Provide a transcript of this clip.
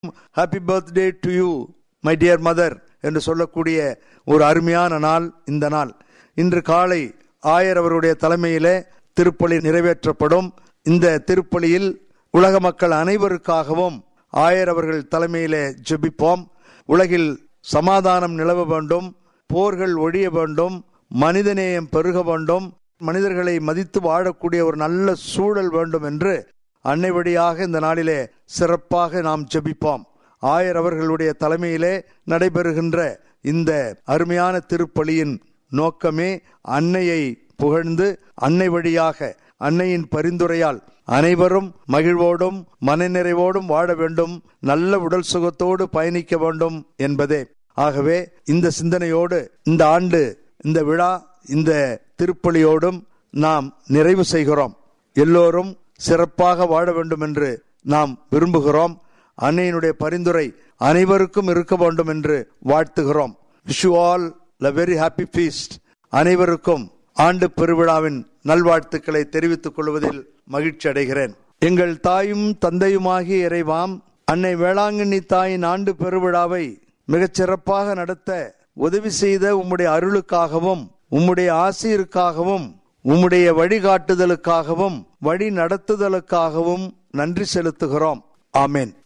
happy birthday to you my dear mother என்று சொல்லக்கூடிய ஒரு அருமையான நாள் இந்த நாள் இன்று காலை ஆயர் அவருடைய தலைமையிலே திருப்பலி நிறைவேற்றப்படும் இந்த திருப்பலியில் உலக மக்கள் அனைவருக்காகவும் ஆயர் அவர்கள் தலைமையிலே ஜெபிப்போம் உலகில் சமாதானம் நிலவ வேண்டும் போர்கள் ஒழிய வேண்டும் மனிதநேயம் பெருக வேண்டும் மனிதர்களை மதித்து வாழக்கூடிய ஒரு நல்ல சூழல் வேண்டும் என்று அன்னை வழியாக இந்த நாளிலே சிறப்பாக நாம் ஜெபிப்போம் ஆயர் அவர்களுடைய தலைமையிலே நடைபெறுகின்ற இந்த அருமையான திருப்பலியின் நோக்கமே அன்னையை புகழ்ந்து அன்னை வழியாக அன்னையின் பரிந்துரையால் அனைவரும் மகிழ்வோடும் மனநிறைவோடும் வாழ வேண்டும் நல்ல உடல் சுகத்தோடு பயணிக்க வேண்டும் என்பதே ஆகவே இந்த சிந்தனையோடு இந்த ஆண்டு இந்த விழா இந்த திருப்பலியோடும் நாம் நிறைவு செய்கிறோம் எல்லோரும் சிறப்பாக வாழ வேண்டும் என்று நாம் விரும்புகிறோம் அன்னையினுடைய பரிந்துரை அனைவருக்கும் இருக்க வேண்டும் என்று வாழ்த்துகிறோம் விஷ் ஆல் ல வெரி ஹாப்பி ஃபீஸ்ட் அனைவருக்கும் ஆண்டு பெருவிழாவின் நல்வாழ்த்துக்களை தெரிவித்துக் கொள்வதில் மகிழ்ச்சி அடைகிறேன் எங்கள் தாயும் தந்தையுமாகிய இறைவாம் அன்னை வேளாங்கண்ணி தாயின் ஆண்டு பெருவிழாவை மிகச் சிறப்பாக நடத்த உதவி செய்த உம்முடைய அருளுக்காகவும் உம்முடைய ஆசிரியருக்காகவும் உம்முடைய வழிகாட்டுதலுக்காகவும் வழி நடத்துதலுக்காகவும் நன்றி செலுத்துகிறோம் ஆமேன்